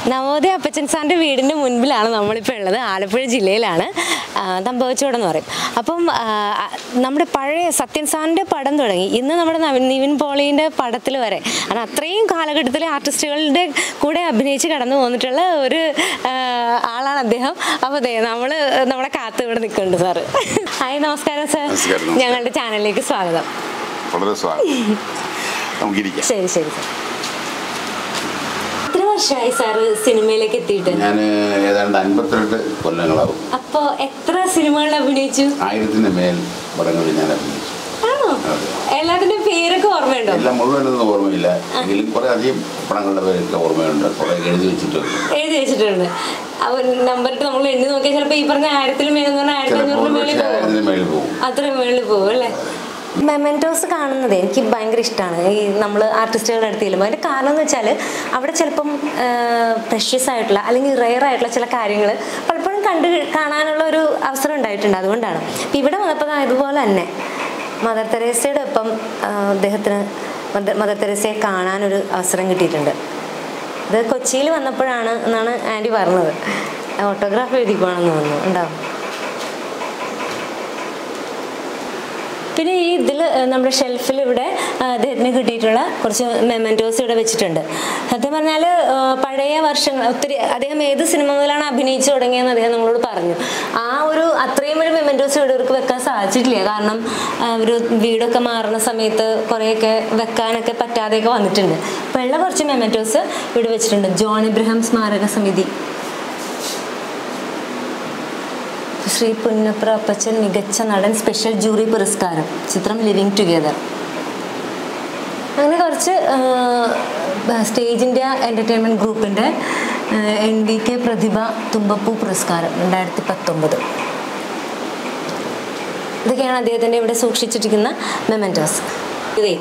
നവോദയ അപ്പച്ചൻ സാറിൻ്റെ വീടിൻ്റെ മുൻപിലാണ് നമ്മളിപ്പോൾ ഉള്ളത് ആലപ്പുഴ ജില്ലയിലാണ് ആ, തമ്പവച്ചോട് എന്ന് പറയും അപ്പം ആ, നമ്മുടെ പഴയ സത്യൻ സാറിൻ്റെ പടം തുടങ്ങി ഇന്ന് നമ്മുടെ നവീൻ നിവിൻ പോളീൻ്റെ പടത്തിൽ വരെ കാരണം അത്രയും കാലഘട്ടത്തിലെ ആർട്ടിസ്റ്റുകളുടെ കൂടെ അഭിനയിച്ച് കടന്നു പോന്നിട്ടുള്ള ഒരു ആ, ആളാണ് അദ്ദേഹം അപ്പോൾ അതെ നമ്മൾ നമ്മളെ കാത്ത് ഇവിടെ നിൽക്കുന്നുണ്ട് സാറ് ഹായ് നമസ്കാരം സാർ നമസ്കാരം, നമസ്കാരം. ഞങ്ങളുടെ ചാനലിലേക്ക് സ്വാഗതം വളരെ സ്വാഗതം നമുക്കിരിക്കാം ശരി ശരി സാർ എത്ര വർഷമായി സാറ് സിനിമയിലേക്ക് എത്തിയിട്ട് ഞാൻ ഏതാണ്ട് അൻപത്തിരണ്ട് കൊല്ലങ്ങളാവും അപ്പോ എത്ര സിനിമകളിൽ അഭിനയിച്ചു ആയിരത്തിന് മേൽ പടങ്ങളിൽ ഞാൻ അഭിനയിച്ചു ആണോ അതെ. എല്ലാത്തിന്റെ പേരൊക്കെ ഓർമ്മയുണ്ടോ എല്ലാം മുഴുവനൊന്നും ഓർമ്മയില്ല എങ്കിലും കുറെ അധികം പടങ്ങളുടെ പേരൊക്കെ ഓർമ്മയുണ്ട് കുറെ എഴുതി വെച്ചിട്ടുണ്ട് എഴുതി വെച്ചിട്ടുണ്ട് അവർ നമ്പറിട്ട് നമ്മൾ എണ്ണി നോക്കിയാൽ ചിലപ്പോ ഈ പറഞ്ഞ ആയിരത്തിൽ മേലെന്ന് പറഞ്ഞാൽ ആയിരത്തി ചിലപ്പോൾ അഞ്ഞൂറിന് മേളിൽ പക്ഷേ പോകും ആയിരത്തിന് മേളിൽ പോകും അത്ര മേളിൽ പോകും അല്ലേ മെമെൻറ്റോസ് കാണുന്നത് എനിക്ക് ഭയങ്കര ഇഷ്ടമാണ് ഈ നമ്മൾ ആർട്ടിസ്റ്റുകളുടെ അടുത്ത് ചെല്ലുമ്പോൾ അതിൻ്റെ കാരണം എന്ന് വെച്ചാൽ അവിടെ ചിലപ്പം പ്രഷ്യസ് ആയിട്ടുള്ള അല്ലെങ്കിൽ റെയർ ആയിട്ടുള്ള ചില കാര്യങ്ങൾ പലപ്പോഴും കണ്ട് കാണാനുള്ള ഒരു അവസരം ഉണ്ടായിട്ടുണ്ട് അതുകൊണ്ടാണ് ഇപ്പം ഇവിടെ വന്നപ്പോൾ ദാ ഇതുപോലെ തന്നെ മദർ തെരേസയുടെ ഒപ്പം ആ, അദ്ദേഹത്തിന് മദർ മദർ തെരേസയെ കാണാനൊരു അവസരം കിട്ടിയിട്ടുണ്ട് ഇത് കൊച്ചിയിൽ വന്നപ്പോഴാണ് എന്നാണ് ആൻറ്റി പറഞ്ഞത് ഓട്ടോഗ്രാഫ് എഴുതി പോകണമെന്ന് തോന്നുന്നു ഉണ്ടാവും പിന്നെ ഈ ഇതിൽ നമ്മുടെ ഷെൽഫിൽ ഇവിടെ ആ, അദ്ദേഹത്തിന് കിട്ടിയിട്ടുള്ള കുറച്ച് മെമെൻറ്റോസ് ഇവിടെ വെച്ചിട്ടുണ്ട് സത്യം പറഞ്ഞാൽ പഴയ വർഷങ്ങൾ ഒത്തിരി അദ്ദേഹം ഏത് സിനിമ മുതലാണ് അഭിനയിച്ചു തുടങ്ങിയെന്ന് അദ്ദേഹം നമ്മളോട് പറഞ്ഞു ആ ഒരു അത്രയും ഒരു മെമെൻറ്റോസ് ഇവിടെ ഇവർക്ക് വെക്കാൻ സാധിച്ചിട്ടില്ല കാരണം ആ, ഒരു വീടൊക്കെ മാറുന്ന സമയത്ത് കുറേയൊക്കെ വെക്കാനൊക്കെ പറ്റാതെയൊക്കെ വന്നിട്ടുണ്ട് അപ്പോൾ ഉള്ള കുറച്ച് മെമെൻറ്റോസ് ഇവിടെ വെച്ചിട്ടുണ്ട് ജോൺ ഇബ്രഹാം സ്മാരക സമിതി ശ്രീ പുന്നപ്ര അപ്പച്ചൻ മികച്ച നടൻ സ്പെഷ്യൽ ജൂറി പുരസ്കാരം ചിത്രം ലിവിങ് ടുഗെദർ അങ്ങനെ കുറച്ച് സ്റ്റേജ് ഇന്ത്യ എൻ്റർടൈൻമെൻറ്റ് ഗ്രൂപ്പിൻ്റെ എൻ ഡി കെ പ്രതിഭ തുമ്പപ്പൂ പുരസ്കാരം രണ്ടായിരത്തി പത്തൊമ്പത് ഇതൊക്കെയാണ് അദ്ദേഹത്തിൻ്റെ ഇവിടെ സൂക്ഷിച്ചിരിക്കുന്ന മെമെൻറ്റോസ് ഇതേ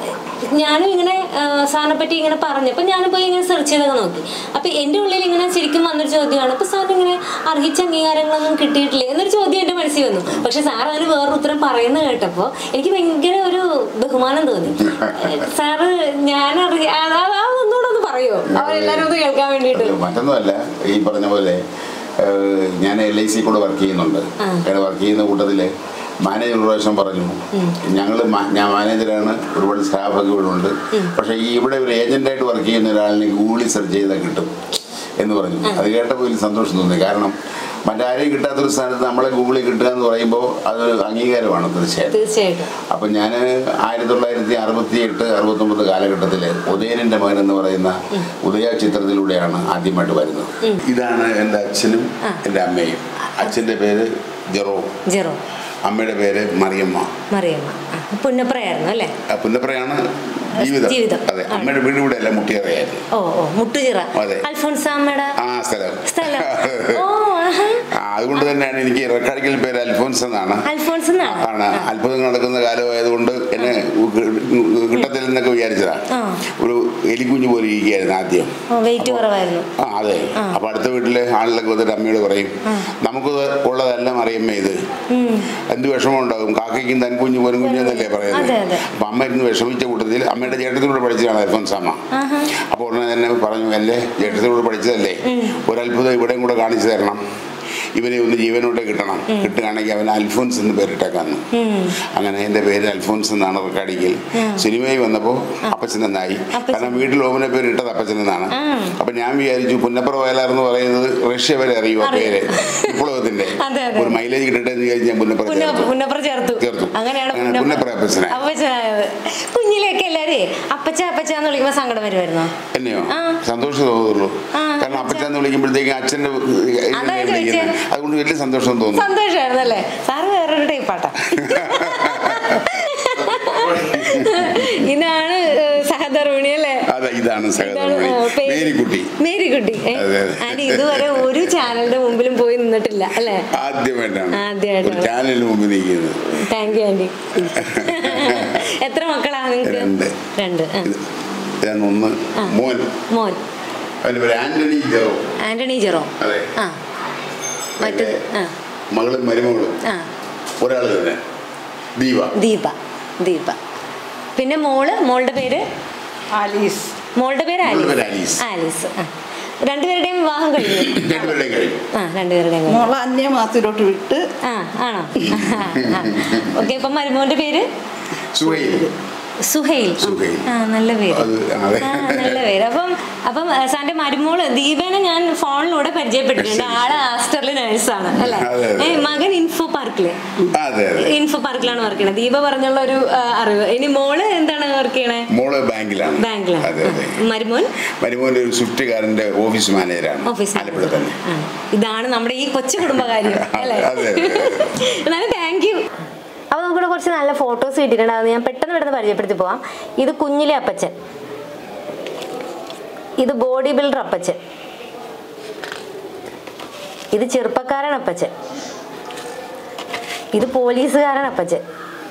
ഞാനും ഇങ്ങനെ ആ, സാറിനെ പറ്റി ഇങ്ങനെ പറഞ്ഞപ്പോൾ ഞാൻ പോയി ഇങ്ങനെ സെർച്ച് ചെയ്തൊക്കെ നോക്കി അപ്പോൾ എൻ്റെ ഉള്ളിൽ ഇങ്ങനെ ശരിക്കും വന്നൊരു ചോദ്യമാണ് ഇപ്പോൾ സാറിന് ഇങ്ങനെ അർഹിച്ച അംഗീകാരങ്ങളൊന്നും കിട്ടിയിട്ടില്ല എന്നൊരു ചോദ്യം എൻ്റെ മനസ്സിൽ വന്നു പക്ഷെ സാർ അതിന് വേറൊരു ഉത്തരം പറയുന്ന കേട്ടപ്പോൾ എനിക്ക് ഭയങ്കര ഒരു ബഹുമാനം തോന്നി സാറ് ഞാൻ അറിയ ആ- ആ- ആ ഒന്നുകൂടെ ഒന്ന് പറയുമോ അവരെല്ലാവരും ഒന്ന് കേൾക്കാൻ വേണ്ടിയിട്ട് അത് മറ്റൊന്നുമല്ല ഈ പറഞ്ഞ പോലെ ഏഹ്, ഞാൻ എൽ ഐ സി കൂടെ വർക്ക് ചെയ്യുന്നുണ്ട് അങ്ങനെ വർക്ക് ചെയ്യുന്ന കൂട്ടത്തിൽ മാനേജർ ഒരു പ്രാവശ്യം പറഞ്ഞു ഞങ്ങൾ ഞാൻ മാനേജറാണ് ഒരുപാട് സ്റ്റാഫൊക്കെ ഇവിടെ ഉണ്ട് പക്ഷേ ഈ ഇവിടെ ഒരു ഏജന്റായിട്ട് വർക്ക് ചെയ്യുന്ന ഒരാളിനെ ഗൂഗിളിൽ സെർച്ച് ചെയ്താൽ കിട്ടും എന്ന് പറഞ്ഞു അത് കേട്ടപ്പോൾ വലിയ സന്തോഷം തോന്നി കാരണം മറ്റാരെയും കിട്ടാത്തൊരു സ്ഥാനത്ത് നമ്മളെ ഗൂഗിളിൽ കിട്ടുക എന്ന് പറയുമ്പോൾ അതൊരു അംഗീകാരമാണ് തീർച്ചയായിട്ടും തീർച്ചയായിട്ടും അപ്പം ഞാൻ ആയിരത്തി തൊള്ളായിരത്തി അറുപത്തി എട്ട് അറുപത്തൊമ്പത് കാലഘട്ടത്തിൽ ഉദയനന്റെ മകൻ എന്ന് പറയുന്ന ഉദയ ചിത്രത്തിലൂടെയാണ് ആദ്യമായിട്ട് വരുന്നത് ഇതാണ് എൻ്റെ അച്ഛനും എൻ്റെ അമ്മയും അച്ഛൻ്റെ പേര് ജെറോ ജെറോ അമ്മയുടെ പേര് മറിയമ്മ മറിയമ്മ ആ, പുന്നപ്രയായിരുന്നു അല്ലേ ആ പുന്നപ്രയാണ് ജീവിതം ജീവിതം. അതെ അമ്മയുടെ വീട് ഇവിടെ അല്ല മുട്ടിയറയായിരുന്നു ഓ ഓ മുട്ടുചിറ അതെ. അൽഫോൻസാമ്മയുടെ ആ സ്ഥലം സ്ഥലം ഓ ആഹാ. ആ, അതുകൊണ്ട് തന്നെയാണ് എനിക്ക് റെക്കാർഡിക്കൽ പേര് അൽഫോൻസ് എന്നാണ് അൽഫോൺസ് എന്നാണ് ആണ് അത്ഭുതങ്ങൾ നടക്കുന്ന കാലമായതുകൊണ്ട് എന്നെ കിട്ടത്തില്ലെന്നൊക്കെ വിചാരിച്ചതാണ് ആ. ഒരു എലിക്കുഞ്ഞ് പോലെ ഇരിക്കുകയായിരുന്നു ആദ്യം ഓ വെയിറ്റ് കുറവായിരുന്നു ആ അതെ അപ്പൊ അടുത്ത വീട്ടിലെ ആളിലൊക്കെ വന്നിട്ട് അമ്മയോട് പറയും നമുക്ക് ഉള്ളതെല്ലാം അറിയമ്മേ ഇത് എന്ത് വിഷമം ഉണ്ടാകും കാക്കയ്ക്കും തൻ കുഞ്ഞു പോലും കുഞ്ഞു എന്നല്ലേ അതെ, പറയുന്നത് അതെ. അപ്പൊ അമ്മ ഇരുന്ന് വിഷമിച്ച കൂട്ടത്തിൽ അമ്മയുടെ ചേട്ടത്തിലൂടെ പഠിച്ചതാണ് അൽഫോൻസാമ്മ ആഹാ. അപ്പോൾ ഉടനെ തന്നെ പറഞ്ഞു എൻ്റെ ചേട്ടത്തിലൂടെ പഠിച്ചതല്ലേ ഒരത്ഭുതം ഇവിടെയും കൂടെ കാണിച്ചു തരണം ഇവനെ ഒന്ന് ജീവനോടെ കിട്ടണം കിട്ടുകയാണെങ്കിൽ അവൻ അൽഫോൻസ് എന്ന് പേരിട്ടേക്കാന്ന് അങ്ങനെ എൻ്റെ പേര് അൽഫോൻസ് എന്നാണ് റെക്കാർഡിക്കൽ സിനിമയിൽ വന്നപ്പോൾ അപ്പച്ചൻ എന്നായി കാരണം വീട്ടിൽ ഓമന പേര് ഇട്ടത് അപ്പച്ചൻ എന്നാണ് അപ്പൊ ഞാൻ വിചാരിച്ചു പുന്നപ്പുറ വയലാർ എന്ന് പറയുന്നത് റഷ്യ വരെ അറിയുമോ ആ പേര് വിപ്ലവത്തിന്റെ അതെ, അതെ. ഒരു മൈലേജ് കിട്ടട്ടെ എന്ന് വിചാരിച്ച് ഞാൻ പുന്നപ്പുറ പുന്ന ചേർത്തു പുന്നപ്ര ചേർത്തു ചേർത്തു. അങ്ങനെയാണ് അങ്ങനെ പുന്നപ്ര അപ്പച്ചനായി. അപ്പച്ചനായത് കുഞ്ഞിലെയൊക്കെ എല്ലാരേ അപ്പച്ച അപ്പച്ച എന്ന് വിളിക്കുമ്പോ സങ്കടം വരുമായിരുന്നോ എന്നെയോ ആ. സന്തോഷം തോന്നുള്ളൂ ആ, കാരണം അപ്പച്ചാന്ന് വിളിക്കുമ്പോഴത്തേക്ക് അച്ഛന്റെ അതാ ഇതിലല്ലേ ചോദിച്ചേ. വിളിക്കുന്നത് അതുകൊണ്ട് വലിയ സന്തോഷം തോന്നുന്നു സന്തോഷമായിരുന്നു അല്ലേ സാറ് വേറൊരു ടൈപ്പാട്ടാ ഇതാണ് ഏഹ്, സഹധർമ്മിണി അല്ലേ അതെ ഇതാണ് ഇതാണ്, സഹധർമ്മിണി ആ, പേര്. മേരിക്കുട്ടി മേരിക്കുട്ടി ഏ? അതെ, അതെ. ആൻറ്റി ഇതുവരെ ഒരു ചാനലിന്റെ മുമ്പിലും പോയി നിന്നിട്ടില്ല അല്ലേ ആദ്യമായിട്ടാണ് ആദ്യമായിട്ടാണ്. ഒരു ചാനലിന് മുമ്പിൽ നിൽക്കുന്നത് താങ്ക് യു ആൻറ്റി എത്ര മക്കളാ നിങ്ങൾക്ക് രണ്ട്. രണ്ട് ആ. ഇത് ഇതാണ് ഒന്ന് ആ. മോൻ മോൻ അവന്റെ പേര് ആന്റണി ജെറോ ആന്റണി ജെറോ അതെ ആ മറ്റത് ആ മകളും മരുമകളും ആ ഒരാൾ തന്നെ ദീപ ദീപ ദീപ പിന്നെ മോള് മോളുടെ പേര് ആലീസ് മോളുടെ പേര് മോളുടെ പേര് ആലീസ് ആലീസ്. ആലീസ് ആ രണ്ടുപേരുടെയും വിവാഹം കഴിഞ്ഞു രണ്ടുപേരുടെയും കഴിഞ്ഞു ആ രണ്ടുപേരുടെയും കഴിഞ്ഞു മോളെ അന്യമാസത്തിലോട്ട് വിട്ട് ആ ആണോ ഓക്കെ അപ്പം മരുമോന്റെ പേര് സുഹൈൽ സുഹൈൽ സുഹൈൽ. ആ നല്ല പേര് അത് അതെ. ആ നല്ല പേര് അപ്പം അപ്പം ആ, സാറിന്റെ മരുമോള് ദീപനെ ഞാൻ ഫോണിലൂടെ പരിചയപ്പെട്ടിട്ടുണ്ട് ആള് ആസ്റ്ററിലെ നേഴ്സാണ് അല്ലെ അതെ, അതെ. ഏ മകൻ ഇൻഫോ പാർക്കില് അതെ അതെ ഇൻഫോ പാർക്കിലാണ് വർക്ക് ചെയ്യണത് ദീപ പറഞ്ഞുള്ള ഒരു ആ, അറിവ് ഇനി മോള് എന്താണ് വർക്ക് ചെയ്യണേ മോള് ബാങ്കിലാണ് ബാങ്കിലാണ് അതെ അതെ മരുമോൻ മരുമോന്റെ ഒരു സ്വിഫ്റ്റ് കാറിന്റെ ഓഫീസ് മാനേജറാണ് ഓഫീസ് ആലപ്പുഴ തന്നെ ആ, ഇതാണ് നമ്മുടെ ഈ കൊച്ചു കുടുംബകാര്യം അല്ലേ അതെ, അതെ, എന്നാലും താങ്ക് യു അപ്പോൾ നമുക്കിവിടെ കുറച്ച് നല്ല ഫോട്ടോസ് കിട്ടിയിട്ടുണ്ട് അത് ഞാൻ പെട്ടെന്ന് പെട്ടെന്ന് പരിചയപ്പെടുത്തി പോവാം ഇത് കുഞ്ഞിലെ അപ്പച്ചൻ ഇത് ബോഡി ബിൽഡർ അപ്പച്ചൻ ഇത് ചെറുപ്പക്കാരൻ അപ്പച്ചൻ ഇത് പോലീസുകാരൻ അപ്പച്ചൻ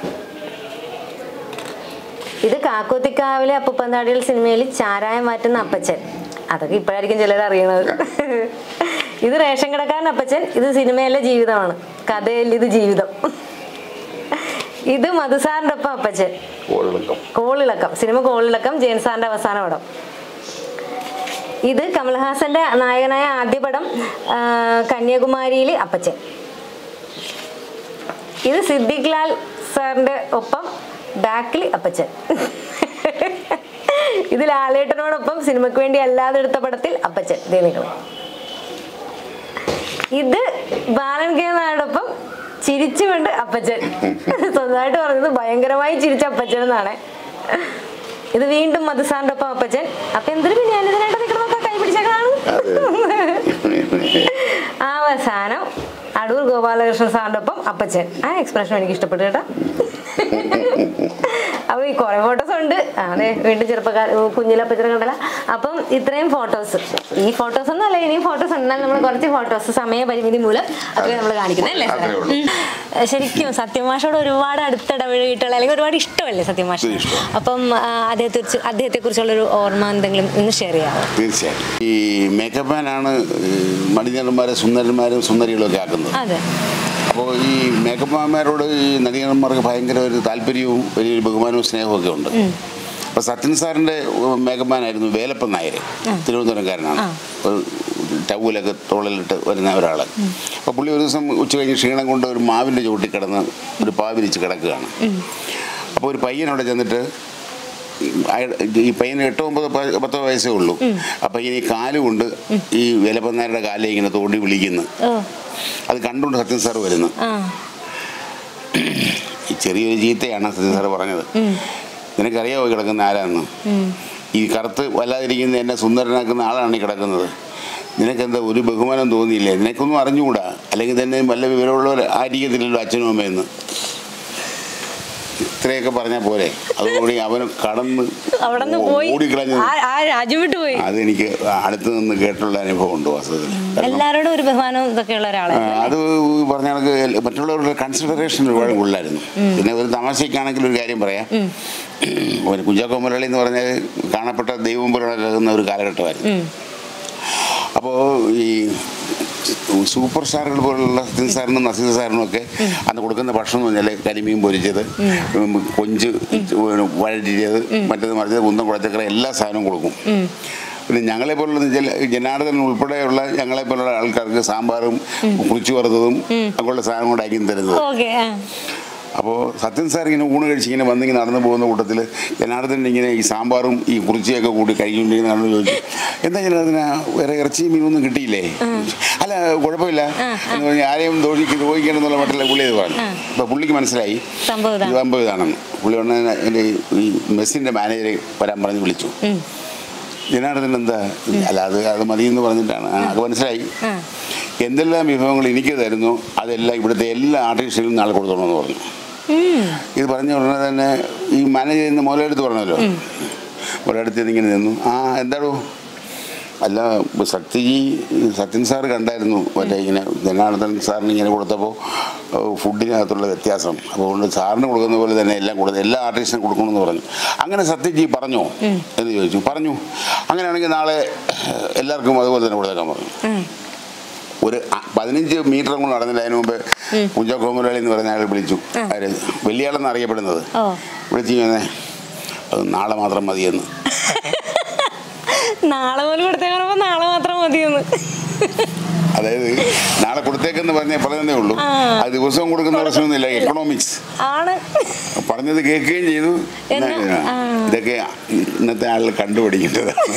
ഇത് കാക്കോത്തിക്കാവിലെ അപ്പുപ്പന്താടികൾ സിനിമയിൽ ചാരായം മാറ്റുന്ന അപ്പച്ചൻ അതൊക്കെ ഇപ്പോഴായിരിക്കും ചിലർ അറിയണത് ഇത് റേഷൻ കടക്കാരൻ അപ്പച്ചൻ ഇത് സിനിമയിലെ ജീവിതമാണ് കഥയിൽ ഇത് ജീവിതം ഇത് മധുസാറിന്റെ ഒപ്പം അപ്പച്ചൻ കോളിളക്കം കോളിളക്കം സിനിമ കോളിളക്കം ജയൻ സാറിന്റെ അവസാന പടം ഇത് കമൽഹാസന്റെ നായകനായ ആദ്യ പടം ആ, കന്യാകുമാരിയിൽ അപ്പച്ചൻ ഇത് സിദ്ദിഖ് ലാൽ സാറിന്റെ ഒപ്പം ബാക്കിൽ അപ്പച്ചൻ ഇത് ലാലേട്ടനോടൊപ്പം സിനിമയ്ക്ക് വേണ്ടി അല്ലാതെ എടുത്ത പടത്തിൽ അപ്പച്ചൻ ദേ നിൽക്കണം ഇത് ബാലൻ കെ നായരോടൊപ്പം ചിരിച്ചുകൊണ്ട് അപ്പച്ചൻ സ്വന്തമായിട്ട് പറഞ്ഞത് ഭയങ്കരമായി ചിരിച്ച അപ്പച്ചൻ എന്നാണ് ഇത് വീണ്ടും മധുസാറിന്റെ ഒപ്പം അപ്പച്ചൻ അപ്പൊ എന്തൊരു പിന്നെ ഞാനിതിനായിട്ട് നിൽക്കണമൊക്കെ കൈ പിടിച്ചേക്കാണ് അവസാനം അടൂർ ഗോപാലകൃഷ്ണൻ സാറിന്റെ ഒപ്പം അപ്പച്ചൻ ആ എക്സ്പ്രഷൻ എനിക്ക് ഇഷ്ടപ്പെട്ടു കേട്ടോ അപ്പൊ ഈ കുറെ ഫോട്ടോസ് ഉണ്ട് ആ, അതെ വീണ്ടും ചെറുപ്പക്കാർ കുഞ്ഞിലപ്പച്ചനെ കണ്ടല്ല അപ്പം ഇത്രയും ഫോട്ടോസ് ഈ ഫോട്ടോസ് ഒന്നും അല്ല ഇനിയും ഫോട്ടോസ് ഉണ്ട് എന്നാൽ നമ്മൾ കുറച്ച് ഫോട്ടോസ് സമയപരിമിതി മൂലം അതൊക്കെ നമ്മൾ കാണിക്കുന്നത് അല്ലേ അത്രേ ഉള്ളൂ. ഉം. ശരിക്കും സത്യമാഷോട് ഒരുപാട് അടുത്തിടപഴകിയിട്ടുള്ള അല്ലെങ്കിൽ ഒരുപാട് ഇഷ്ടമല്ലേ സത്യമാഷ ഒത്തിരി ഇഷ്ടം. അപ്പം ആ, അദ്ദേഹത്തെ കുറിച്ച് അദ്ദേഹത്തെ കുറിച്ചുള്ള ഒരു ഓർമ്മ എന്തെങ്കിലും ഒന്ന് ഷെയർ ചെയ്യാമോ തീർച്ചയായും ഈ മേക്കപ്പ് മാനാണ് മണിനന്മാരെ സുന്ദരന്മാരും സുന്ദരികളും ഒക്കെ ആക്കുന്നത് അതെ അപ്പോൾ ഈ മേക്കപ്പ് മാന്മാരോട് ഈ നടീനന്മാർക്ക് ഭയങ്കര ഒരു താല്പര്യവും വലിയൊരു ബഹുമാനവും സ്നേഹവും ഒക്കെ ഉണ്ട് അപ്പോൾ സത്യൻ സാറിൻ്റെ മേക്കപ്പ് മാനായിരുന്നു വേലപ്പൻ നായർ തിരുവനന്തപുരംകാരനാണ് ഒരു ടവലൊക്കെ തോളിലിട്ട് വരുന്ന ഒരാൾ അപ്പോൾ പുള്ളി ഒരു ദിവസം ഉച്ച കഴിഞ്ഞ് ക്ഷീണം കൊണ്ട് ഒരു മാവിൻ്റെ ചുവട്ടിൽ കിടന്ന് ഒരു പാവിരിച്ച് കിടക്കുകയാണ് അപ്പോൾ ഒരു പയ്യൻ അവിടെ ചെന്നിട്ട് അയാൾ- ഈ പയ്യന് എട്ടോ ഒമ്പതോ പ- പത്തോ വയസ്സേ ഉള്ളൂ ആ പയ്യൻ ഈ കാലുകൊണ്ട് ഈ വേലപ്പന്നാരുടെ കാലെ ഇങ്ങനെ തോണ്ടി വിളിക്കുന്നു ഓ അത് കണ്ടുകൊണ്ട് സത്യൻ സാർ വരുന്നു ആ ഈ ചെറിയൊരു ചീത്തയാണ് സത്യൻ സാർ പറഞ്ഞത് നിനക്കറിയാവോ ഈ കിടക്കുന്ന ആരാന്ന് ഈ കറുത്ത് വല്ലാതിരിക്കുന്ന എന്നെ സുന്ദരനാക്കുന്ന ആളാണ് ഈ കിടക്കുന്നത് നിനക്കെന്താ ഒരു ബഹുമാനം തോന്നിയില്ലേ നിനക്കൊന്നും അറിഞ്ഞുകൂടാ അല്ലെങ്കിൽ തന്നെ വല്ല വിവരമുള്ളവർ ആയിരിക്കത്തില്ലല്ലോ അച്ഛനും അമ്മയെന്ന് ഇത്രയൊക്കെ പറഞ്ഞാൽ പോരെ അതോടുകൂടി അവൻ കടന്ന് അവിടെ നിന്ന് പോയി ഓടിക്കളഞ്ഞു ആ- ആ രാജ്യം വിട്ടു പോയി അതെനിക്ക് അടുത്ത് നിന്ന് കേട്ടുള്ള അനുഭവം ഉണ്ട് വാസ്തവത്തിൽ കാരണം എല്ലാവരോടും ഒരു ബഹുമാനവും ഇതൊക്കെ ഉള്ള ആ, ഒരാളാണ് അത് പറഞ്ഞ കണക്ക് മറ്റുള്ളവരുടെ കൺസിഡറേഷൻ ഒരുപാട് കൂടുതലായിരുന്നു പിന്നെ ഒരു തമാശയ്ക്കാണെങ്കിൽ ഒരു കാര്യം പറയാം ഒരു കുഞ്ചാക്കോ മുരളി എന്ന് പറഞ്ഞാൽ കാണപ്പെട്ട ദൈവം പോലെ കേൾക്കുന്ന ഒരു കാലഘട്ടമായിരുന്നു അപ്പോൾ ഈ സൂപ്പർ സ്റ്റാറുകൾ പോലുള്ള സത്യൻ സാറിനും നസീർ സാറിനും ഒക്കെ അന്ന് കൊടുക്കുന്ന ഭക്ഷണം എന്ന് പറഞ്ഞാൽ കരിമീൻ പൊരിച്ചത് ഉം, കൊഞ്ച് വഴറ്റിയത് മറ്റേത് മറിച്ചത് കുന്തം കുളച്ചക്കറ എല്ലാ സാധനവും കൊടുക്കും പിന്നെ ഞങ്ങളെ പോലുള്ള ജല- ജനാർദ്ദൻ ഉൾപ്പെടെയുള്ള ഞങ്ങളെ പോലുള്ള ആൾക്കാർക്ക് സാമ്പാറും കുറിച്ചു വറുത്തതും അങ്ങനെയുള്ള സാധനം കൊണ്ടായിരിക്കും തരുന്നത് ഓക്കെ അപ്പോൾ സത്യൻ സാർ ഇങ്ങനെ ഊണ് കഴിച്ച് ഇങ്ങനെ വന്നിങ്ങനെ നടന്നു പോകുന്ന കൂട്ടത്തിൽ ജനാർദ്ദൻ ഇങ്ങനെ ഈ സാമ്പാറും ഈ കുറിച്ചിയൊക്കെ കൂടി കഴിച്ചുകൊണ്ടിരിക്കുന്ന നടന്നു ചോദിച്ചു എന്താ ജനാർദ്ദന വേറെ ഇറച്ചിയും മീനൊന്നും കിട്ടിയില്ലേ അല്ല കുഴപ്പമില്ല എന്ന് പറഞ്ഞ് ആരെയും ദോഷിക്ക് ദ്രോഹിക്കണമെന്നുള്ള മട്ടില്ല പുള്ളി ഇത് പറഞ്ഞു അപ്പോൾ പുള്ളിക്ക് മനസ്സിലായി സംഭവം ഇതാണ്. ഇത് സംഭവം ഇതാണെന്ന് പുള്ളി ഉടനെ എൻ്റെ ഈ മെസ്സിൻ്റെ മാനേജറെ വരാൻ പറഞ്ഞ് വിളിച്ചു ജനാർദ്ദൻ എന്താ അല്ല അത് അത് മതി എന്ന് പറഞ്ഞിട്ടാണ് ആ, അത് മനസ്സിലായി എന്തെല്ലാം വിഭവങ്ങൾ എനിക്ക് തരുന്നു അതെല്ലാം ഇവിടുത്തെ എല്ലാ ആർട്ടിസ്റ്റുകളും നാളെ കൊടുത്തോളൂ പറഞ്ഞു ഇത് പറഞ്ഞ ഉടനെ തന്നെ ഈ മാനേജർ ഇന്ന് മുതലെടുത്ത് പറഞ്ഞല്ലോ മുതലെടുത്ത് ഇങ്ങനെ നിന്നു ആ എന്താടോ അല്ല സത്യജി സത്യൻ സാറ് കണ്ടായിരുന്നു മറ്റേ ഇങ്ങനെ ജനാർദ്ദൻ സാറിന് ഇങ്ങനെ കൊടുത്തപ്പോൾ ഫുഡിനകത്തുള്ള വ്യത്യാസം അതുകൊണ്ട് സാറിന് കൊടുക്കുന്ന പോലെ തന്നെ എല്ലാം കൊടുത്ത് എല്ലാ ആർട്ടിസ്റ്റിനും കൊടുക്കണമെന്ന് പറഞ്ഞു അങ്ങനെ സത്യജി പറഞ്ഞോ എന്ന് ചോദിച്ചു പറഞ്ഞു അങ്ങനെയാണെങ്കിൽ നാളെ എല്ലാവർക്കും അതുപോലെ തന്നെ കൊടുത്തേക്കാൻ പറഞ്ഞു ഒരു അ- പതിനഞ്ച് മീറ്റർ കൊണ്ട് നടന്നില്ല അതിന് മുമ്പ് കുഞ്ചാക്കോ മുരളി എന്ന് പറഞ്ഞ ആൾ വിളിച്ചു ആര് വലിയാളെന്ന് അറിയപ്പെടുന്നത് ഓ. വിളിച്ചു ഇങ്ങനെ അത് നാളെ മാത്രം മതിയെന്ന് നാളെ പോലും കൊടുത്തേക്കാൻ നാളെ മാത്രം മതിയെന്ന് അതായത് നാളെ കൊടുത്തേക്കെന്ന് പറഞ്ഞ പറയുന്നേ ഉള്ളൂ അത് ദിവസവും കൊടുക്കുന്ന പ്രശ്നമൊന്നുമില്ല എക്കണോമിക്സ് ആണ് പറഞ്ഞത് കേൾക്കുകയും ചെയ്തു എന്നാ, എന്നാ, ആ. ഇതൊക്കെ ഇന്നത്തെ ആളുകൾ കണ്ടുപിടിക്കേണ്ടതാണ്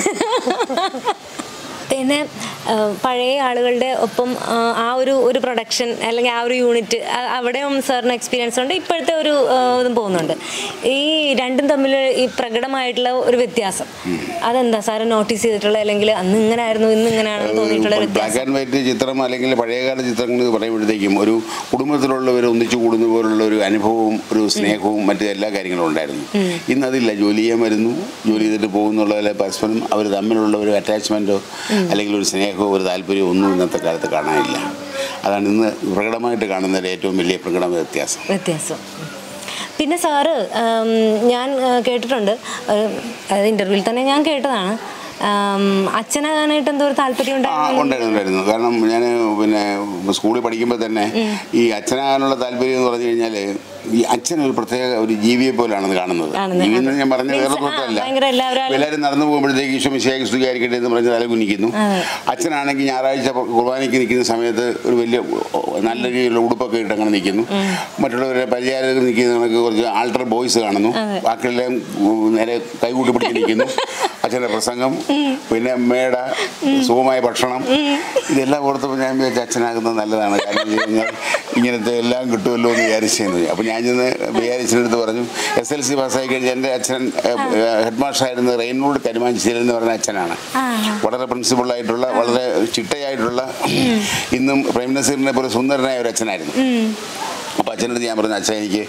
പിന്നെ ആ, പഴയ ആളുകളുടെ ഒപ്പം ആ, ആ ഒരു ഒരു പ്രൊഡക്ഷൻ അല്ലെങ്കിൽ ആ ഒരു യൂണിറ്റ് അവിടെയും സാറിന് എക്സ്പീരിയൻസ് ഉണ്ട് ഇപ്പോഴത്തെ ഒരു ആ, ഇതും പോകുന്നുണ്ട് ഈ രണ്ടും തമ്മിൽ ഈ പ്രകടമായിട്ടുള്ള ഒരു വ്യത്യാസം അതെന്താ സാറ് നോട്ടീസ് ചെയ്തിട്ടുള്ള അല്ലെങ്കിൽ അന്ന് ഇങ്ങനെ ആയിരുന്നു ഇന്ന് ഇങ്ങനെയാണെന്ന് തോന്നിയിട്ടുള്ള ഒരു ബ്ലാക്ക് വ്യത്യാസം ആൻഡ് വൈറ്റ് ചിത്രം അല്ലെങ്കിൽ പഴയകാല ചിത്രങ്ങൾ എന്ന് പറയുമ്പോഴത്തേക്കും ഒരു കുടുംബത്തിലുള്ളവർ ഒന്നിച്ചു കൂടുന്ന പോലുള്ള ഒരു അനുഭവവും ഒരു സ്നേഹവും മറ്റു എല്ലാ കാര്യങ്ങളും ഉണ്ടായിരുന്നു ഇന്നതില്ല ജോലി ചെയ്യാൻ വരുന്നു ജോലി ചെയ്തിട്ട് പോകുന്നുള്ള പരസ്പരം അവർ തമ്മിലുള്ള ഒരു അറ്റാച്ച്മെൻറ്റോ അല്ലെങ്കിൽ ഒരു സ്നേഹമോ ഒരു താല്പര്യമോ ഒന്നും ഇന്നത്തെ കാലത്ത് കാണാനില്ല അതാണ് ഇന്ന് പ്രകടമായിട്ട് കാണുന്നതിൽ ഏറ്റവും വലിയ പ്രകട വ്യത്യാസം വ്യത്യാസം പിന്നെ സാറ് ഉം, ഞാൻ ആ, കേട്ടിട്ടുണ്ട് ഒരു, അതായത് ഇന്റർവ്യൂവിൽ തന്നെ ഞാൻ കേട്ടതാണ് ഉം, അച്ഛനാകാനായിട്ട് എന്തോ ഒരു താല്പര്യം ആ ഉണ്ടായിരുന്നു ഉണ്ടായിരുന്നു ഉണ്ടായിരുന്നു കാരണം ഞാൻ പിന്നെ സ്കൂളിൽ പഠിക്കുമ്പോൾ തന്നെ ഈ അച്ഛനാകാനുള്ള താല്പര്യം എന്ന് പറഞ്ഞു കഴിഞ്ഞാൽ ഈ അച്ഛൻ ഒരു പ്രത്യേക ഒരു ജീവിയെ പോലാണെന്ന് കാണുന്നത് കാണുന്നത്. ജീവി എന്ന് ഞാൻ പറഞ്ഞ Means, വേറെ ആ, പുറത്തല്ല ഭയങ്കര എല്ലാവരും എല്ലാവരും നടന്നു പോകുമ്പോഴത്തേക്ക് ഈശോ മിശിയാക്കി സ്തുതിയായിരിക്കട്ടെ എന്ന് പറഞ്ഞ് തല കുനിക്കുന്നു അതെ. അച്ഛനാണെങ്കിൽ ഞായറാഴ്ച കുർബാനയ്ക്ക് നിൽക്കുന്ന സമയത്ത് ഒരു വലിയ നല്ല രീതിയിലുള്ള ഉടുപ്പൊക്കെ ഇട്ട് അങ്ങനെ നിൽക്കുന്നു മറ്റുള്ളവരെ പരിചാരകർ നിൽക്കുന്ന കണക്ക് കുറച്ച് ആൾട്ടർ ബോയ്സ് കാണുന്നു അതെ. ബാക്കിയെല്ലാം ഉം, നേരെ കൈകൂട്ടി പിടിച്ച് നിൽക്കുന്നു അച്ഛൻ്റെ പ്രസംഗം പിന്നെ മേട സുഖമായ ഭക്ഷണം ഇതെല്ലാം ഓർത്തപ്പോൾ ഞാൻ വിചാരിച്ച അച്ഛനാകുന്നത് നല്ലതാണ് കാരണം എന്ന് കഴിഞ്ഞാൽ ഇങ്ങനത്തെ എല്ലാം കിട്ടുമല്ലോ എന്ന് വിചാരിച്ചെന്ന് അപ്പം ഞാൻ ചെന്ന് വിചാരിച്ചതിൻ്റെ അടുത്ത് പറഞ്ഞു എസ് എൽ സി പാസ്സായി കഴിഞ്ഞാൽ എൻ്റെ അച്ഛൻ ഹെഡ് മാസ്റ്ററായിരുന്ന റെയിൻവുഡ് കരുമാഞ്ചേരി എന്ന് പറയുന്ന അച്ഛനാണ് ആ. വളരെ പ്രിൻസിപ്പളായിട്ടുള്ള വളരെ ചിട്ടയായിട്ടുള്ള ഇന്നും പ്രേം നസീറിനെ പോലെ സുന്ദരനായ ഒരു അച്ഛനായിരുന്നു അപ്പോൾ അച്ഛൻ്റെ അടുത്ത് ഞാൻ പറഞ്ഞു അച്ഛൻ എനിക്ക്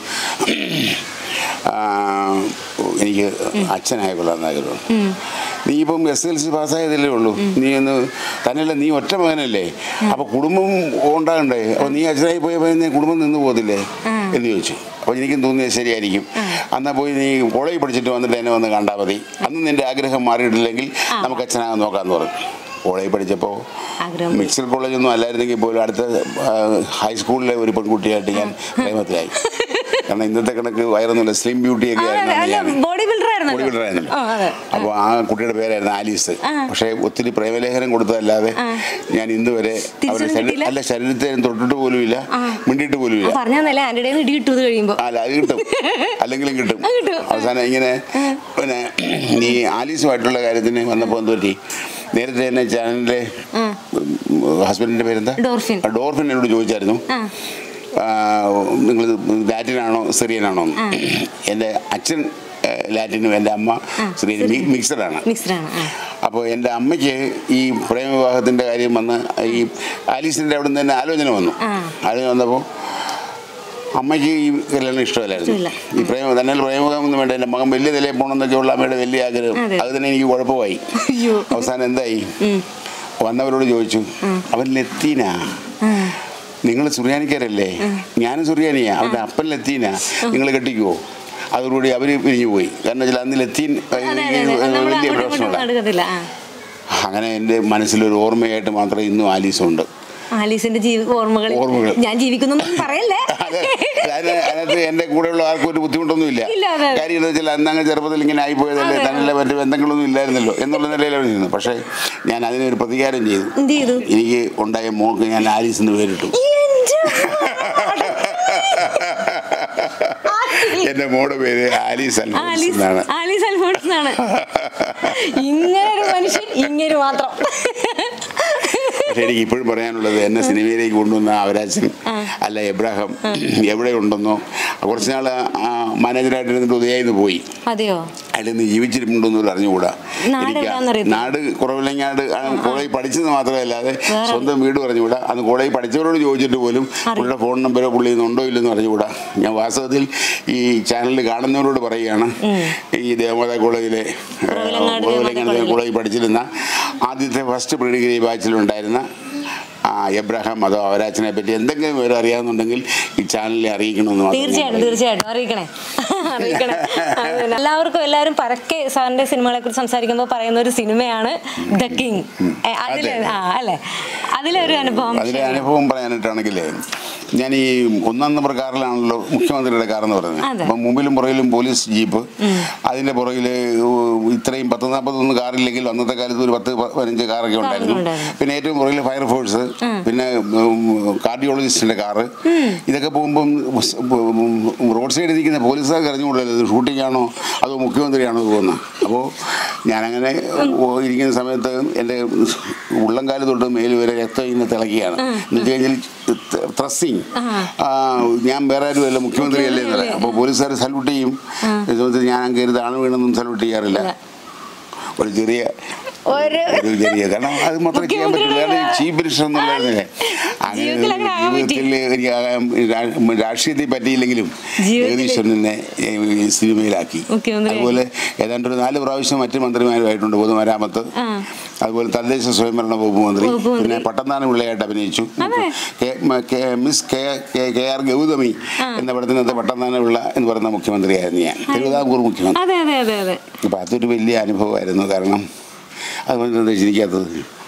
ആ, എനിക്ക് അച്ഛനായ കൊള്ളാമെന്ന് ആഗ്രഹം നീ ഇപ്പം എസ് എൽ സി പാസ്സായതല്ലേ ഉള്ളൂ നീ ഒന്ന് തന്നെയല്ല നീ ഒറ്റ മകനല്ലേ അപ്പൊ കുടുംബം ഉണ്ടാകണ്ടേ അപ്പൊ നീ അച്ഛനായി പോയപ്പോൾ നീ കുടുംബം നിന്ന് പോകത്തില്ലേ എന്ന് ചോദിച്ചു അപ്പോൾ എനിക്കും തോന്നിയത് ശരിയായിരിക്കും അന്നാ പോയി നീ കോളേജ് പഠിച്ചിട്ട് വന്നിട്ട് എന്നെ വന്ന് കണ്ടാൽ മതി അന്ന് നിന്റെ ആഗ്രഹം മാറിയിട്ടില്ലെങ്കിൽ നമുക്ക് അച്ഛനാകാൻ നോക്കാമെന്ന് പറഞ്ഞു കോളേജ് പഠിച്ചപ്പോൾ ആഗ്രഹം മിക്സഡ് കോളേജൊന്നും അല്ലായിരുന്നെങ്കിൽ പോലും അടുത്ത ആ, ഹൈസ്കൂളിലെ ഒരു പെൺകുട്ടിയായിട്ട് ഞാൻ പ്രേമത്തിലായി കാരണം ഇന്നത്തെ കണക്ക് വയറൊന്നുമില്ല സ്ലിം ബ്യൂട്ടി ഒക്കെ ആയിരുന്നു അന്ന് ഞാൻ ബോഡി ബിൽഡർ ബോഡി ആയിരുന്നല്ലോ ബിൽഡർ ആയിരുന്നല്ലോ ആ, അതെ. അപ്പോൾ ആ കുട്ടിയുടെ പേരായിരുന്നു ആലീസ് പക്ഷേ ഒത്തിരി പ്രേമലേഖനം കൊടുത്തതല്ലാതെ ഞാൻ ഇന്ന് വരെ അവരുടെ തിരിച്ചൊന്നും ശരീര കിട്ടിയില്ല? അല്ല ശരീരത്തെ ഞാൻ തൊട്ടിട്ട് പോലും ഇല്ല മിണ്ടിയിട്ട് പോലും ഇല്ല പറഞ്ഞാന്നല്ലേ ആന്റിയുടെ ഇടി കിട്ടൂത് കഴിയുമ്പോ അല്ല അത് കിട്ടും അല്ലെങ്കിലും കിട്ടും അത് കിട്ടും. അവസാനം ഇങ്ങനെ പിന്നെ നീ ആലീസുമായിട്ടുള്ള കാര്യത്തിന് വന്നപ്പോൾ എന്ത് പറ്റി നേരത്തെ തന്നെ ചാനലിലെ ഹസ്ബൻഡിന്റെ പേരെന്താ ഡോർഫിൻ. ആ, ഡോർഫിൻ എന്നോട് ചോദിച്ചായിരുന്നു ആ നിങ്ങൾ ലാറ്റിനാണോ സിറിയനാണോ എന്ന്. എൻ്റെ അച്ഛൻ ആ, ലാറ്റിനും എൻ്റെ അമ്മ സിറിയൻ മിക്സഡാണ് മിക്സ്ഡാണ് ആ അപ്പോൾ എൻ്റെ അമ്മയ്ക്ക് ഈ പ്രേമവിവാഹത്തിൻ്റെ കാര്യം വന്ന് ഈ ആലീസിൻ്റെ അവിടെ നിന്ന് തന്നെ ആലോചന വന്നു ആ. ആലോചന വന്നപ്പോൾ അമ്മയ്ക്ക് ഈ കല്യാണം ഇഷ്ടമല്ലായിരുന്നു ഇഷ്ടമില്ല. ഈ പ്രേമ തന്നെ പ്രേമവിവാഹം ഒന്നും വേണ്ട എൻ്റെ മകൻ വലിയ നിലയിൽ പോകണമെന്നൊക്കെ ഉള്ള അമ്മയുടെ വലിയ ആഗ്രഹം അതെ. അത് തന്നെ എനിക്ക് കുഴപ്പമായി അയ്യോ. അവസാനം എന്തായി വന്നവരോട് ചോദിച്ചു അവൻ ലത്തീനാ നിങ്ങൾ സുറിയാനിക്കാരല്ലേ ഞാനും സുറിയാനിയാ അവൻ്റെ അപ്പൻ ലത്തീനാ നിങ്ങൾ കെട്ടിക്കുവോ അതോടുകൂടി അവർ പിരിഞ്ഞു പോയി കാരണം വെച്ചാൽ അന്ന് ലത്തീൻ അതെ അതെ അതെ നമ്മൾ വലിയ അങ്ങോട്ടും പ്രശ്നമുള്ള ഇങ്ങോട്ടും നടക്കത്തില്ല ആ അങ്ങനെ എൻ്റെ മനസ്സിലൊരു ഓർമ്മയായിട്ട് മാത്രമേ ഇന്നും ആലീസുണ്ട് ആലീസിന്റെ ജീവി ഓർമ്മകൾ ഓർമ്മകൾ. ഞാൻ ജീവിക്കുന്നു പറയല്ലേ അതെ അതിന് അതിനകത്ത് എൻ്റെ കൂടെയുള്ള ആർക്കും ഒരു ബുദ്ധിമുട്ടൊന്നും ഇല്ല ഇല്ല, അതെ. കാര്യം എന്താ വെച്ചാൽ അന്ന് അങ്ങ് ചെറുപ്പത്തിൽ ഇങ്ങനെ ആയിപ്പോയതല്ലേ അതെ. തന്നല്ല മറ്റു ബന്ധങ്ങളൊന്നും ഇല്ലായിരുന്നല്ലോ എന്നുള്ള നിലയിലാണ് ഇരുന്നത് പക്ഷേ ഞാൻ അതിനൊരു പ്രതികാരം ചെയ്തു എന്ത് ചെയ്തു എനിക്ക് ഉണ്ടായ മോൾക്ക് ഞാൻ ആലീസ് എന്ന് പേരിട്ടു എന്റെ എൻ്റെ മോടെ പേര് ആലീസ് അൽഫോൺസ് ആലീസ് എന്നാണ് ആലീസ് അൽഫോൺസ് എന്നാണ് ഇങ്ങനെ ഒരു മനുഷ്യൻ ഇങ്ങനെ മാത്രം പക്ഷേ എനിക്ക് ഇപ്പോഴും പറയാനുള്ളത് എന്നെ സിനിമയിലേക്ക് കൊണ്ടുവന്ന അവരാജൻ അല്ല എബ്രാഹാം എവിടെ ഉണ്ടെന്നോ കുറച്ച് നാൾ മാനേജറായിട്ട് ഇരുന്നിട്ട് ഉദയായിന്ന് പോയി അതെയോ അതിൽ നിന്ന് ജീവിച്ചിട്ടുണ്ടോ അറിഞ്ഞുകൂടാ നാട് എനിക്ക് എവിടെയാണെന്നറിയത്തില്ല. നാട് കുറവിലങ്ങാട് കോളേജ് പഠിച്ചത് മാത്രമല്ലതെ വേറെ. സ്വന്തം വീട് പറഞ്ഞുകൂടാ അന്ന് കോളേജ് പഠിച്ചവരോട് ചോദിച്ചിട്ട് പോലും പുള്ളിയുടെ ഫോൺ നമ്പരോ പുള്ളി ഉണ്ടോ ഇല്ലെന്ന് അറിഞ്ഞുകൂടാ ഞാൻ വാസ്തവത്തിൽ ഈ ചാനലിൽ കാണുന്നവരോട് പറയുകയാണ് ഈ ദേവമാതാ കോളേജിലെ ഏഹ്, കുറവിലങ്ങാട് കുറവിലങ്ങാട് ദേവമാതാ കോളേജിൽ പഠിച്ചിരുന്ന ആദ്യത്തെ ഫസ്റ്റ് പ്രീ ഡിഗ്രി ബാച്ചിലുണ്ടായിരുന്ന ആ എബ്രഹാം അതോ അവരാച്ചനെ പറ്റി എന്തെങ്കിലും വിവരം അറിയാവുന്നുണ്ടെങ്കിൽ ഈ ചാനലിൽ അറിയിക്കണമെന്ന് മാത്രം ഞാൻ തീർച്ചയായിട്ടും പറയുന്നു. തീർച്ചയായിട്ടും അറിയിക്കണേ അറിയിക്കണേ അതന്നെ. എല്ലാവർക്കും എല്ലാവരും പരക്കെ സാറിന്റെ സിനിമകളെ കുറിച്ച് സംസാരിക്കുമ്പോൾ പറയുന്ന ഒരു സിനിമയാണ് ദ കിങ് അതിലെ അതെ. ആ അല്ലേ അതിലെ ഒരു അനുഭവം അതിലെ അനുഭവം പറയാനായിട്ടാണെങ്കിൽ ഞാൻ ഈ ഒന്നാം നമ്പർ കാറിലാണല്ലോ മുഖ്യമന്ത്രിയുടെ കാർ എന്ന് പറയുന്നത് അതെ. അപ്പം മുമ്പിലും പുറകിലും പോലീസ് ജീപ്പ് അതിന്റെ പുറകിൽ ഇത്രയും പത്ത് നാൽപ്പത്തൊന്ന് കാറില്ലെങ്കിൽ അന്നത്തെ കാലത്ത് ഒരു പത്ത് പ- പതിനഞ്ച് കാറൊക്കെ ഉണ്ടായിരുന്നു ഉണ്ടായിരുന്നു. പിന്നെ ഏറ്റവും പുറകിൽ ഫയർഫോഴ്സ് പിന്നെ കാർഡിയോളജിസ്റ്റിന്റെ കാറ് ഇതൊക്കെ പോകുമ്പം സ് റോഡ് സൈഡിൽ നിൽക്കുന്ന പോലീസുകാർക്ക് അറിഞ്ഞുകൂടല്ലോ ഇത് ഷൂട്ടിംഗ് ആണോ അതോ മുഖ്യമന്ത്രിയാണോ പോകുന്നത് അപ്പോൾ ഞാനങ്ങനെ ഓ- ഇരിക്കുന്ന സമയത്ത് എൻ്റെ ഉള്ളംകാല് തൊട്ട് മേല് വരെ രക്തം ഇങ്ങനെ തിളക്കുകയാണ് എന്ന് വെച്ച് കഴിഞ്ഞാൽ ത്രസ്സിങ് ഞാൻ വേറെ ആരും അല്ല മുഖ്യമന്ത്രി അല്ലേ എന്നല്ല അപ്പോൾ പോലീസുകാർ സല്യൂട്ട് ചെയ്യും ഈ സമയത്ത് ഞാൻ കയറി താണു വീണൊന്നും സല്യൂട്ട് ചെയ്യാറില്ല ഒരു ചെറിയ ഒരു ഒരു ചെറിയ കാരണം അത് മാത്രമേ ചെയ്യാൻ പറ്റുള്ളൂ കാരണം ചീഫ് മിനിസ്റ്റർ എന്നുള്ളതല്ലേ അങ്ങനെ ജീവിതത്തിൽ അങ്ങനെ ആകാൻ പറ്റി. ജീവിതത്തിൽ എനിക്ക് ആകാൻ രാ- രാഷ്ട്രീയത്തിൽ പറ്റിയില്ലെങ്കിലും ജീവിതത്തിൽ- ജഗദീശ്വരൻ എന്നെ ഈ സിനിമയിലാക്കി മുഖ്യമന്ത്രിയാക്കി. അതുപോലെ ഏതാണ്ട് ഒരു നാല് പ്രാവശ്യം മറ്റ് മന്ത്രിമാരുമായിട്ടുണ്ട് പൊതുമരാമത്ത് ആ. അതുപോലെ തദ്ദേശ സ്വയംഭരണ വകുപ്പ് മന്ത്രി വകുപ്പ് മന്ത്രി. പിന്നെ പട്ടത്താന പിള്ളയായിട്ട് അഭിനയിച്ചു അതെ. കെ- മ- കെ- മിസ് കെ കെ- കെ ആർ ഗൗതമി എന്ന പടത്തിനകത്ത് പട്ടത്താന പിള്ള എന്ന് പറയുന്ന മുഖ്യമന്ത്രിയായിരുന്നു ഞാൻ തിരുവിതാംകൂർ മുഖ്യമന്ത്രി അതെ അതെ അതെ അതെ അപ്പം അതൊരു വലിയ അനുഭവമായിരുന്നു കാരണം അതുകൊണ്ട് ചിരിക്കാത്തത്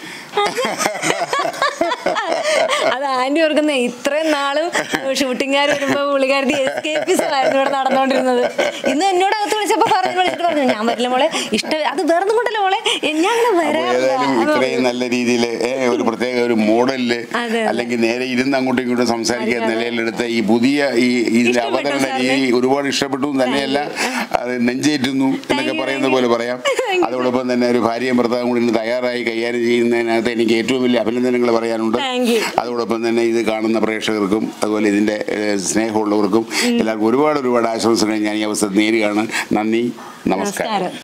അത് ആന്റി ഓർക്കുന്ന ഇത്രയും നാളും ഷൂട്ടിംഗുകാർ വരുമ്പോ പുള്ളിക്കാരത്തി എസ്കേപ്പിസം ആയിരുന്നു ഇവിടെ നടന്നുകൊണ്ടിരുന്നത് ഇന്ന് എന്നോട് അകത്ത് വിളിച്ചപ്പോ പറഞ്ഞു വിളിച്ചിട്ട് പറഞ്ഞു ഞാൻ വരില്ല മോളെ ഇഷ്ടം അത് വേറെ കൊണ്ടല്ലോ മോളെ ഞാൻ അങ്ങനെ അപ്പോൾ വരാറില്ല ഏതായാലും ഇത്രയും നല്ല രീതിയിൽ ഒരു പ്രത്യേക ഒരു മോഡലില് അതെ. അല്ലെങ്കിൽ നേരെ ഇരുന്ന് അങ്ങോട്ടും ഇങ്ങോട്ടും സംസാരിക്കുന്ന നിലയിലെടുത്ത ഈ പുതിയ ഈ ഇതിന്റെ ഇഷ്ടപ്പെട്ടു അവതരണ സാറിന്? രീതി ഒരുപാട് ഇഷ്ടപ്പെട്ടു എന്ന് തന്നെയല്ല അത് നെഞ്ചേറ്റുന്നു എന്നൊക്കെ you, പറയുന്ന thank പോലെ you. പറയാം Thank you. അതോടൊപ്പം തന്നെ ഒരു ഭാര്യയും ഭർത്താവും കൂടി ഇന്ന് തയ്യാറായി കൈകാര്യം ചെയ്യുന്നതിനകത്ത് എനിക്ക് ഏറ്റവും വലിയ അഭിനന്ദനങ്ങൾ പറയാനുണ്ട് Thank you. അതോടൊപ്പം തന്നെ ഇത് കാണുന്ന പ്രേക്ഷകർക്കും അതുപോലെ ഇതിന്റെ ഏഹ്, സ്നേഹമുള്ളവർക്കും എല്ലാവർക്കും ഒരുപാട് ഒരുപാട് ആശംസകൾ ഞാൻ ഈ അവസരത്തിൽ നേരുകയാണ് നന്ദി നമസ്കാരം നമസ്കാരം